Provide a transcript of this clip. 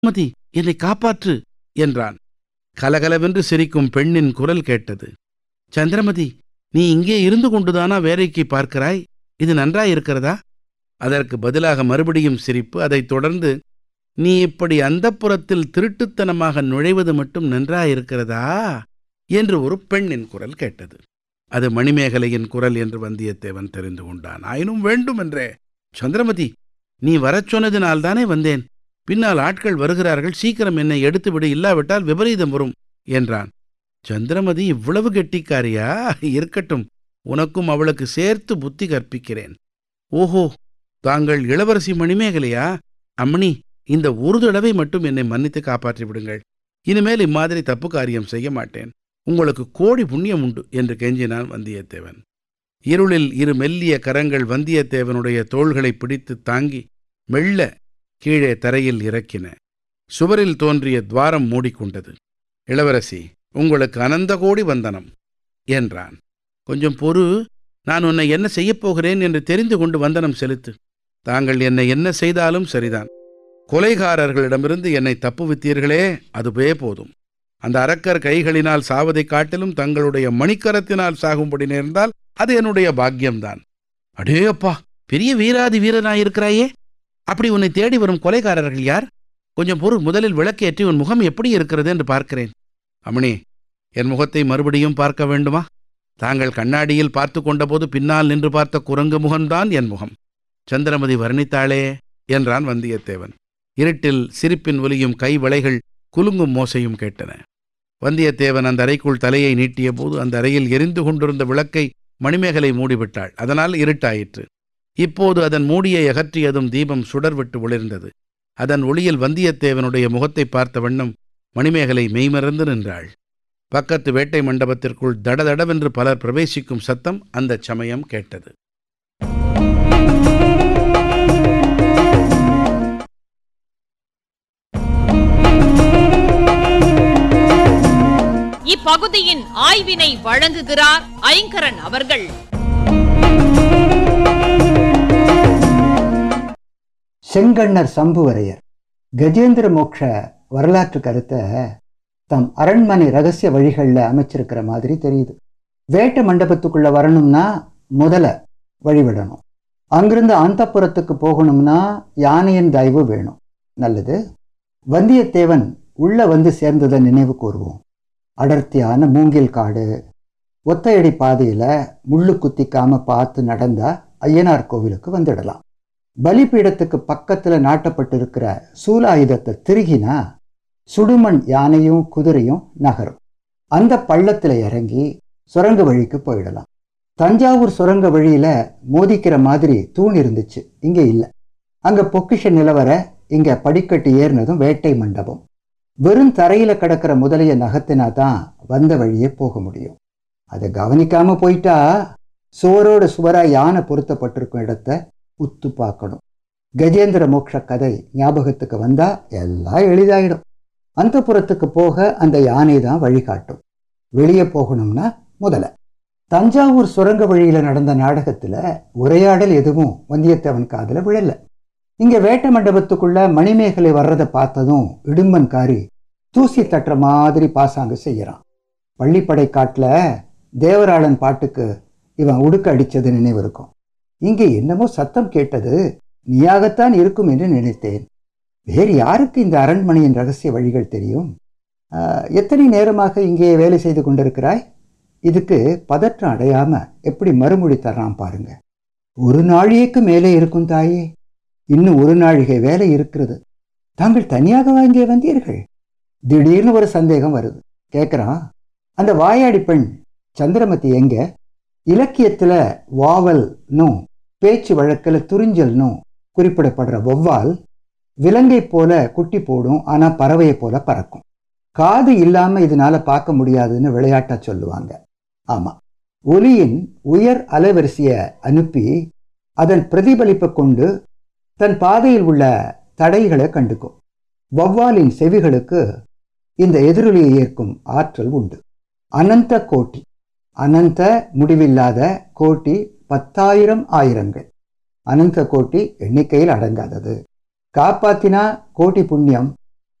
மதி என்னை காப்பாற்று என்றான் கலகலவென்று சிரிக்கும் பெண்ணின் குரல் கேட்டது சந்திரமதி நீ இங்கே இருந்து கொண்டுதானா வேலைக்கு பார்க்கிறாய் இது நன்றாயிருக்கிறதா அதற்கு பதிலாக மறுபடியும் சிரிப்பு அதைத் தொடர்ந்து நீ இப்படி அந்தப்புறத்தில் திருட்டுத்தனமாக நுழைவது மட்டும் நன்றாயிருக்கிறதா என்று ஒரு பெண்ணின் குரல் கேட்டது அது மணிமேகலையின் குரல் என்று வந்தியத்தேவன் தெரிந்து கொண்டான் ஆயினும் வேண்டுமென்றே சந்திரமதி நீ வரச் சொன்னதினால்தானே வந்தேன் பின்னால் ஆட்கள் வருகிறார்கள் சீக்கிரம் என்னை எடுத்துவிடு இல்லாவிட்டால் விபரீதம் வரும் என்றான் சந்திரமதி இவ்வளவு கெட்டிக்காரியா இருக்கட்டும் உனக்கும் அவளுக்கு சேர்த்து புத்தி கற்பிக்கிறேன் ஓஹோ தாங்கள் இளவரசி மணிமேகலையா அம்மணி இந்த ஒரு தடவை மட்டும் என்னை மன்னித்து காப்பாற்றி விடுங்கள் இனிமேல் இம்மாதிரி தப்பு காரியம் செய்ய மாட்டேன் உங்களுக்கு கோடி புண்ணியம் உண்டு என்று கெஞ்சினான் வந்தியத்தேவன் இருளில் இரு மெல்லிய கரங்கள் வந்தியத்தேவனுடைய தோள்களை பிடித்து தாங்கி மெல்ல கீழே தரையில் இறக்கின சுவரில் தோன்றிய துவாரம் மூடிக்கொண்டது இளவரசி உங்களுக்கு அனந்த கோடி வந்தனம் என்றான் கொஞ்சம் பொறு நான் உன்னை என்ன செய்யப் போகிறேன் என்று தெரிந்து கொண்டு வந்தனம் செலுத்து தாங்கள் என்னை என்ன செய்தாலும் சரிதான் கொலைகாரர்களிடமிருந்து என்னை தப்புவித்தீர்களே அதுவே போதும் அந்த அரக்கர் கைகளினால் சாவதைக் காட்டிலும் தங்களுடைய மணிக்கரத்தினால் சாகும்படி நேர்ந்தால் அது என்னுடைய பாக்கியம்தான் அடே அப்பா பெரிய வீராதி வீரனாயிருக்கிறாயே அப்படி உன்னை தேடி வரும் கொலைகாரர்கள் யார் கொஞ்சம் பொறு முதலில் விளக்கேற்றி உன் முகம் எப்படி இருக்கிறது என்று பார்க்கிறேன் அமணி என் முகத்தை மறுபடியும் பார்க்க வேண்டுமா தாங்கள் கண்ணாடியில் பார்த்து கொண்டபோது பின்னால் நின்று பார்த்த குரங்கு முகம்தான் என் முகம் சந்திரமதி வர்ணித்தாளே என்றான் வந்தியத்தேவன் இருட்டில் சிரிப்பின் ஒலியும் கை வளைகள் குலுங்கும் மோசையும் கேட்டன வந்தியத்தேவன் அந்த அறைக்குள் தலையை நீட்டிய போது அந்த அறையில் எரிந்து கொண்டிருந்த விளக்கை மணிமேகலை மூடிவிட்டாள் அதனால் இருட்டாயிற்று இப்போது அதன் மூடியை அகற்றியதும் தீபம் சுடர்விட்டு ஒளிர்ந்தது அதன் ஒளியில் வந்தியத்தேவனுடைய முகத்தை பார்த்த வண்ணம் மணிமேகலை மெய்மறந்து நின்றாள் பக்கத்து வேட்டை மண்டபத்திற்குள் தடதடவென்று பலர் பிரவேசிக்கும் சத்தம் அந்தச் சமயம் கேட்டது இப்பகுதியின் ஆய்வினை வழங்குகிறார் ஐங்கரன் அவர்கள் செங்கண்ணர் சம்புவரையர் கஜேந்திர மோக்ஷ வரலாற்று கருத்தை தம் அரண்மனை ரகசிய வழிகளில் அமைச்சிருக்கிற மாதிரி தெரியுது வேட்டை மண்டபத்துக்குள்ள வரணும்னா முதல்ல வழிவிடணும் அங்கிருந்து அந்தப்புறத்துக்கு போகணும்னா யானையின் தயவு வேணும் நல்லது வந்தியத்தேவன் உள்ள வந்து சேர்ந்ததை நினைவு கூறுவோம் அடர்த்தியான மூங்கில் காடு ஒத்தையடி பாதையில முள்ளு குத்திக்காம பார்த்து நடந்தா ஐயனார் கோவிலுக்கு வந்துடலாம் பலிபீடத்துக்கு பக்கத்துல நாட்டப்பட்டிருக்கிற சூலாயுதத்தை திருகினா சுடுமண் யானையும் குதிரையும் நகரும் அந்த பள்ளத்துல இறங்கி சுரங்க வழிக்கு போயிடலாம் தஞ்சாவூர் சுரங்க வழியில மோதிக்கிற மாதிரி தூண் இருந்துச்சு இங்க இல்ல அங்க பொக்கிஷ நிலவர இங்க படிக்கட்டு ஏறினதும் வேட்டை மண்டபம் வெறும் தரையில கிடக்கிற முதலைய நகத்தினா தான் வந்த வழியே போக முடியும் அதை கவனிக்காம போயிட்டா சுவரோட சுவரா யானை பொருத்தப்பட்டிருக்கும் இடத்த உத்து பார்க்கணும் கஜேந்திர மோட்ச கதை ஞாபகத்துக்கு வந்தா எல்லாம் எளிதாயிடும் அந்த புறத்துக்கு போக அந்த யானை தான் வழிகாட்டும் வெளியே போகணும்னா முதல்ல தஞ்சாவூர் சுரங்க வழியில நடந்த நாடகத்துல உரையாடல் எதுவும் வந்தியத்தேவன் காதுல விழல இங்க வேட்ட மண்டபத்துக்குள்ள மணிமேகலை வர்றதை பார்த்ததும் இடும்பன்காரி தூசி தட்டுற மாதிரி பாசாங்க செய்யறான் பள்ளிப்படை காட்டுல தேவராளன் பாட்டுக்கு இவன் உடுக்க அடிச்சது நினைவு இருக்கும் இங்கே என்னமோ சத்தம் கேட்டது நீயாகத்தான் இருக்கும் என்று நினைத்தேன் வேறு யாருக்கு இந்த அரண்மனையின் ரகசிய வழிகள் தெரியும் ஆஹ், எத்தனை நேரமாக இங்கே வேலை செய்து கொண்டிருக்கிறாய் இதுக்கு பதற்றம் அடையாம எப்படி மறுமொழி தர்றான் பாருங்க ஒரு நாழிகைக்கு மேலே இருக்கும் தாயே இன்னும் ஒரு நாழிகை வேலை இருக்கிறது தாங்கள் தனியாகவா இங்கே வந்தீர்கள் திடீர்னு ஒரு சந்தேகம் வருது கேட்குறான் அந்த வாயாடி பெண் சந்திரமதி எங்க இலக்கியத்துல வாவல்னும் பேச்சு வழக்கில் துறிஞ்சல்னும் குறிப்பிடப்படுற வௌவால் விலங்கை போல குட்டி போடும் ஆனா பறவையை போல பறக்கும் காது இல்லாம இதனால பார்க்க முடியாதுன்னு விளையாட்டா சொல்லுவாங்க ஆமா ஒலியின் உயர் அலைவரிசையை அனுப்பி அதன் பிரதிபலிப்பை கொண்டு தன் பாதையில் உள்ள தடைகளை கண்டுக்கும் வௌவாலின் செவிகளுக்கு இந்த எதிரொலியை ஏற்கும் ஆற்றல் உண்டு அனந்த கோட்டி அனந்த முடிவில்லாத கோட்டி பத்தாயிரம் ஆயிரங்கள் அனந்த கோட்டி எண்ணிக்கையில் அடங்காதது காப்பாத்தினா கோட்டி புண்ணியம்